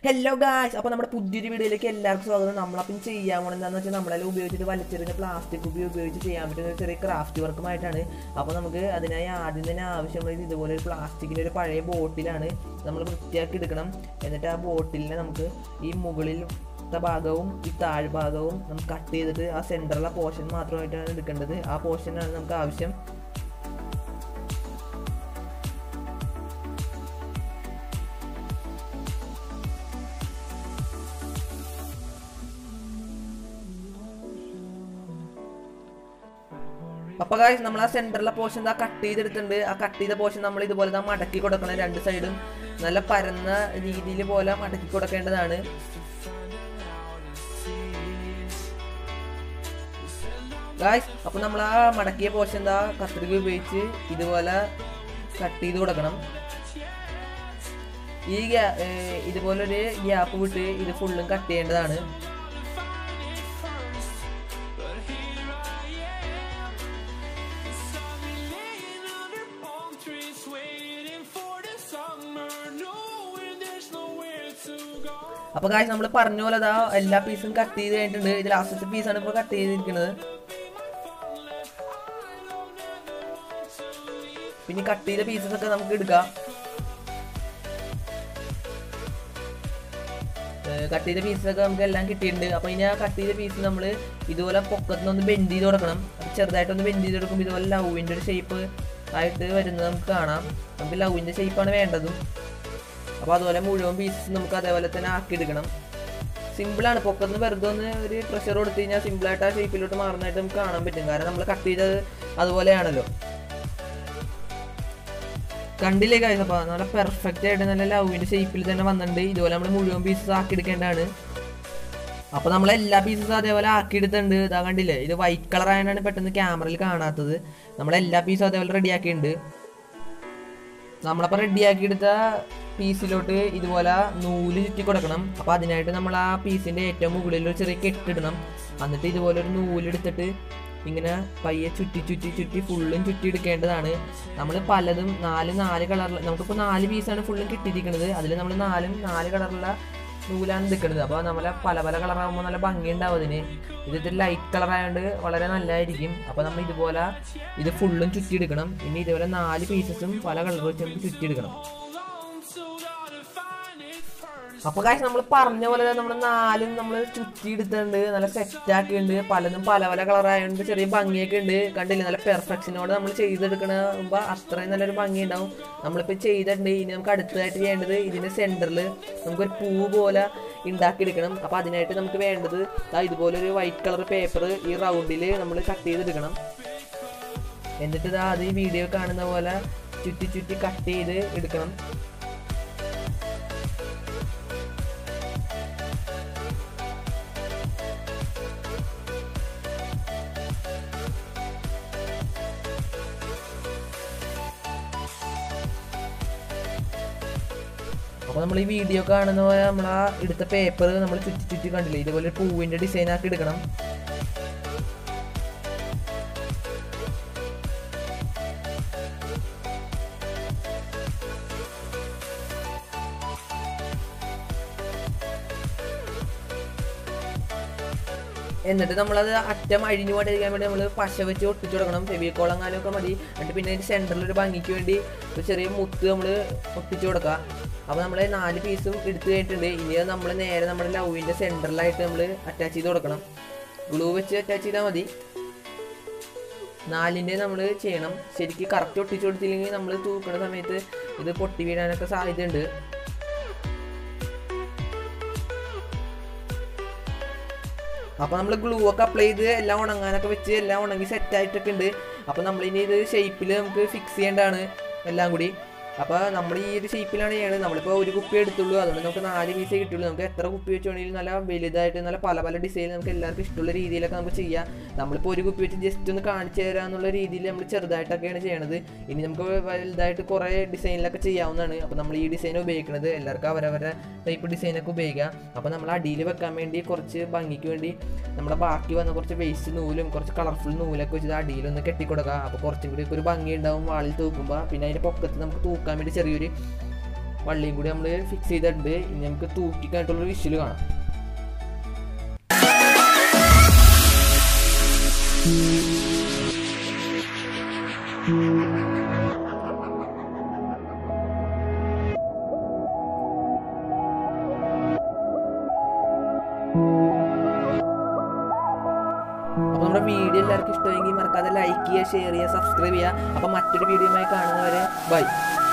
Hello guys അപ്പോൾ നമ്മുടെ പുതിയൊരു വീഡിയോയിലേക്ക് എല്ലാവർക്കും സ്വാഗതം നമ്മളപ്പം ചെയ്യാൻ പോകുന്നത് എന്താണെന്ന് വെച്ചാൽ നമ്മളെല്ലാം ഉപയോഗിച്ചിട്ട് വലിച്ചെറിഞ്ഞ പ്ലാസ്റ്റിക് ഉപയോഗി ഉപയോഗിച്ച് ചെയ്യാൻ പറ്റുന്ന ഒരു ചെറിയ ക്രാഫ്റ്റ് വർക്കുമായിട്ടാണ് അപ്പോൾ നമുക്ക് അതിനായി ആദ്യം തന്നെ ആവശ്യമുള്ളത് ഇതുപോലെ ഒരു പ്ലാസ്റ്റിക്കിൻ്റെ ഒരു പഴയ ബോട്ടിലാണ് നമ്മൾ വൃത്തിയാക്കി എടുക്കണം എന്നിട്ട് ആ ബോട്ടിലിനെ നമുക്ക് ഈ മുകളിൽ ഭാഗവും ഈ താഴ്ഭാഗവും നമുക്ക് കട്ട് ചെയ്തിട്ട് ആ സെൻറ്ററിലെ പോർഷൻ മാത്രമായിട്ടാണ് എടുക്കേണ്ടത് ആ പോർഷനാണ് നമുക്ക് ആവശ്യം അപ്പൊ guys നമ്മൾ ആ സെന്ററിലെ പോർഷൻ ആ കട്ട് ചെയ്തെടുത്തിട്ടുണ്ട് ആ കട്ട് ചെയ്ത പോർഷൻ നമ്മൾ ഇതുപോലെ ദാ മടക്കി കൊടുക്കണം രണ്ട് സൈഡും നല്ല പരന്ന രീതിയിൽ പോലെ മടക്കി കൊടുക്കേണ്ടതാണ് ഗായ്സ് അപ്പൊ നമ്മൾ ആ മടക്കിയ പോർഷൻ എന്താ കത്രിക ഉപയോഗിച്ച് ഇതുപോലെ കട്ട് ചെയ്ത് കൊടുക്കണം ഈ ഗ്യാ- ഏർ ഇതുപോലൊരു ഗ്യാപ്പ് വിട്ട് ഇത് ഫുള്ളും കട്ട് ചെയ്യേണ്ടതാണ് Laying under palm trees, waiting for the summer, knowing there's nowhere to go. അപ്പൊ കാശ് നമ്മൾ പറഞ്ഞ പോലെ അതാ എല്ലാ പീസും കട്ട് ചെയ്ത് കഴിഞ്ഞിട്ടുണ്ട് ഇത് ലാസ്റ്റത്തെ പീസാണ് ഇപ്പൊ കട്ട് ചെയ്തിരിക്കുന്നത് പിന്നെ കട്ട് ചെയ്ത പീസസ് ഒക്കെ നമുക്ക് എടുക്കാം കട്ട് ചെയ്ത പീസസ് ഒക്കെ നമുക്ക് എല്ലാം കിട്ടിയിട്ടുണ്ട് അപ്പൊ ഇനി ആ കട്ട് ചെയ്ത പീസ് നമ്മൾ ഇതുപോലെ പൊക്കത്തിന് ഒന്ന് ബെൻഡ് ചെയ്ത് കൊടുക്കണം അത് ചെറുതായിട്ടൊന്ന് ബെൻഡ് ചെയ്ത് കൊടുക്കുമ്പോൾ ഇതുപോലെ ലവിൻ്റെ ഒരു ഷേപ്പ് ആയിട്ട് വരുന്നത് നമുക്ക് കാണാം നമുക്ക് ലവിൻ്റെ ഷേപ്പാണ് വേണ്ടതും അപ്പോൾ അതുപോലെ മുഴുവൻ പീസസ് നമുക്ക് അതേപോലെ തന്നെ ആക്കിയെടുക്കണം സിമ്പിളാണ് പൊക്കത്തിന് വെറുതെ ഒന്ന് ഒരു പ്രഷർ കൊടുത്തു കഴിഞ്ഞാൽ സിമ്പിളായിട്ട് ആ ഷേപ്പിലോട്ട് മാറുന്നതായിട്ട് നമുക്ക് കാണാൻ പറ്റും കാരണം നമ്മൾ കട്ട് ചെയ്തത് അതുപോലെയാണല്ലോ കണ്ടില്ലേ കാഴ്ച അപ്പോൾ നല്ല പെർഫെക്റ്റ് ആയിട്ട് നല്ല ലവിൻ്റെ ഷേപ്പിൽ തന്നെ വന്നിട്ടുണ്ട് ഇതുപോലെ നമ്മൾ മുഴുവൻ പീസസ് ആക്കിയെടുക്കേണ്ടതാണ് അപ്പോൾ നമ്മൾ എല്ലാ പീസസും അതേപോലെ ആക്കിയെടുത്തിട്ടുണ്ട് ഇതാ കണ്ടില്ലേ ഇത് വൈറ്റ് കളർ ആയതാണ് പെട്ടെന്ന് ക്യാമറയിൽ കാണാത്തത് നമ്മൾ എല്ലാ പീസും അതേപോലെ റെഡിയാക്കിയിട്ടുണ്ട് നമ്മളപ്പോൾ റെഡിയാക്കി എടുത്ത പീസിലോട്ട് ഇതുപോലെ നൂല് ചുറ്റി കൊടുക്കണം അപ്പോൾ അതിനായിട്ട് നമ്മൾ ആ പീസിൻ്റെ ഏറ്റവും മുകളിൽ ഒരു ചെറിയ കെട്ടിടണം എന്നിട്ട് ഇതുപോലെ ഒരു നൂലെടുത്തിട്ട് ഇങ്ങനെ പയ്യെ ചുറ്റി ചുറ്റി ചുറ്റി ഫുള്ളും ചുറ്റി എടുക്കേണ്ടതാണ് നമ്മൾ പലതും നാല് നാല് കളറിൽ നമുക്കിപ്പോൾ നാല് പീസാണ് ഫുള്ളും കിട്ടിയിരിക്കുന്നത് അതിൽ നമ്മൾ നാലും നാല് കളറുള്ള നൂലാണ് നിൽക്കുന്നത് അപ്പോൾ നമ്മളെ പല പല കളറാകുമ്പോൾ നല്ല ഭംഗിയുണ്ടാവും അതിന് ഇത് ഇത്തിരി ലൈറ്റ് കളർ ആയതുകൊണ്ട് വളരെ നല്ലതായിരിക്കും അപ്പോൾ നമ്മൾ ഇതുപോലെ ഇത് ഫുള്ളും ചുറ്റിയെടുക്കണം ഇനി ഇതുപോലെ നാല് പീസസും പല കളർ വെച്ച് നമുക്ക് ചുറ്റിയെടുക്കണം Long so that I find it first. അപ്പോൾ കാശ് നമ്മൾ പറഞ്ഞ പോലെ നമ്മൾ നാലും നമ്മൾ ചുറ്റിയെടുത്തിട്ടുണ്ട് നല്ല സെറ്റ് ആക്കിയിട്ടുണ്ട് പലതും പല പല കളർ ആയതുകൊണ്ട് ചെറിയ ഭംഗിയൊക്കെ ഉണ്ട് കണ്ടില്ലേ നല്ല പെർഫെക്ഷനോട് നമ്മൾ ചെയ്തെടുക്കണമ്പോൾ അത്രയും നല്ലൊരു ഭംഗി ഉണ്ടാവും നമ്മളിപ്പോൾ ചെയ്തിട്ടുണ്ട് ഇനി നമുക്ക് അടുത്തതായിട്ട് ചെയ്യേണ്ടത് ഇതിൻ്റെ സെൻറ്ററിൽ നമുക്കൊരു പൂ പോലെ ഉണ്ടാക്കിയെടുക്കണം അപ്പോൾ അതിനായിട്ട് നമുക്ക് വേണ്ടത് ദാ ഇതുപോലെ ഒരു വൈറ്റ് കളർ പേപ്പർ ഈ റൗണ്ടിൽ നമ്മൾ കട്ട് ചെയ്തെടുക്കണം എന്നിട്ട് ഇതാ അത് ഈ വീഡിയോ കാണുന്ന പോലെ ചുറ്റി ചുറ്റി കട്ട് ചെയ്ത് എടുക്കണം അപ്പോൾ നമ്മൾ ഈ വീഡിയോ കാണുന്ന പോലെ നമ്മൾ ആ എടുത്ത പേപ്പർ നമ്മൾ ചുറ്റി ചുറ്റി കണ്ടില്ലേ ഇതുപോലെ ഒരു പൂവിൻ്റെ ഡിസൈൻ ആക്കി എടുക്കണം എന്നിട്ട് നമ്മളത് അറ്റം അഴിഞ്ഞു പോകാണ്ടിരിക്കാൻ വേണ്ടി നമ്മൾ പശ വെച്ച് ഒട്ടിച്ചു കൊടുക്കണം ഫെവിക്കോളങ്ങാനും ഒക്കെ മതി എന്നിട്ട് പിന്നെ അതിൻ്റെ സെൻറ്ററിൽ ഒരു ഭംഗിക്ക് വേണ്ടി ഒരു ചെറിയ മുത്ത് നമ്മൾ ഒട്ടിച്ചു കൊടുക്കുക അപ്പോൾ നമ്മൾ നാല് പീസും എടുത്തു കഴിഞ്ഞിട്ടുണ്ട് ഇനി നമ്മൾ നേരെ നമ്മുടെ ലവിൻ്റെ സെൻറ്ററിലായിട്ട് നമ്മൾ അറ്റാച്ച് ചെയ്ത് കൊടുക്കണം ഗ്ലൂ വെച്ച് അറ്റാച്ച് ചെയ്താൽ മതി നാലിൻ്റെ നമ്മൾ ചെയ്യണം ശരിക്കും കറക്റ്റ് ഒട്ടിച്ചു കൊടുത്തില്ലെങ്കിൽ നമ്മൾ തൂക്കുന്ന സമയത്ത് ഇത് പൊട്ടി വീഴാനൊക്കെ സാധ്യതയുണ്ട് അപ്പോൾ നമ്മൾ ഗ്ലൂ ഒക്കെ അപ്ലൈ ചെയ്ത് എല്ലാം ഉണങ്ങാനൊക്കെ വെച്ച് എല്ലാം ഉണങ്ങി സെറ്റ് ആയിട്ടൊക്കെ ഉണ്ട് അപ്പോൾ നമ്മളിനി ഇത് ഷേപ്പിൽ നമുക്ക് ഫിക്സ് ചെയ്യേണ്ടതാണ് എല്ലാം കൂടി അപ്പോൾ നമ്മൾ ഈ ഒരു ഷേപ്പിലാണ് ചെയ്യണത് നമ്മളിപ്പോൾ ഒരു കുപ്പി എടുത്തുള്ളൂ അതുകൊണ്ട് നമുക്ക് നാല് പീസേ കിട്ടുള്ളൂ നമുക്ക് എത്ര കുപ്പി വെച്ച് വേണമെങ്കിലും നല്ല വലുതായിട്ട് നല്ല പല പല ഡിസൈൻ നമുക്ക് എല്ലാവർക്കും ഇഷ്ടമുള്ള രീതിയിലൊക്കെ നമുക്ക് ചെയ്യാം നമ്മളിപ്പോൾ ഒരു കുപ്പി വെച്ച് ജസ്റ്റ് ഒന്ന് കാണിച്ചു തരാമെന്നുള്ള രീതിയിൽ നമ്മൾ ചെറുതായിട്ടൊക്കെയാണ് ചെയ്യണത് ഇനി നമുക്ക് വലുതായിട്ട് കുറേ ഡിസൈനിലൊക്കെ ചെയ്യാവുന്നതാണ് അപ്പോൾ നമ്മൾ ഈ ഡിസൈൻ ഉപയോഗിക്കുന്നത് എല്ലാവർക്കും അവരവരുടെ ടൈപ്പ് ഡിസൈനൊക്കെ ഉപയോഗിക്കാം അപ്പോൾ നമ്മൾ അടിയിൽ വെക്കാൻ വേണ്ടി കുറച്ച് ഭംഗിക്ക് വേണ്ടി നമ്മുടെ ബാക്കി വന്ന കുറച്ച് വേസ്റ്റ് നൂലും കുറച്ച് കളർഫുൾ നൂലൊക്കെ വെച്ചിട്ട് അടിയിലൊന്ന് കെട്ടിക്കൊടുക്കുക അപ്പോൾ കുറച്ചും കൂടി ഒക്കെ ഒരു ഭംഗി ഉണ്ടാവും വാളിൽ തൂക്കുമ്പോൾ പിന്നെ അതിൻ്റെ പൊക്കത്ത് നമുക്ക് തൂക്കാൻ വേണ്ടി ചെറിയൊരു വള്ളിയും കൂടി നമ്മൾ ഫിക്സ് ചെയ്തിട്ടുണ്ട് ഇനി നമുക്ക് തൂക്കി കഴിഞ്ഞിട്ടുള്ള വിഷ്വൽ കാണാം അപ്പോൾ നമ്മുടെ വീഡിയോ എല്ലാവർക്കും ഇഷ്ടമെങ്കിൽ മറക്കാതെ ലൈക്ക് ചെയ്യുക ഷെയർ ചെയ്യുക സബ്സ്ക്രൈബ് ചെയ്യുക അപ്പോൾ മറ്റൊരു വീഡിയോയുമായി കാണുന്നവരെ ബൈ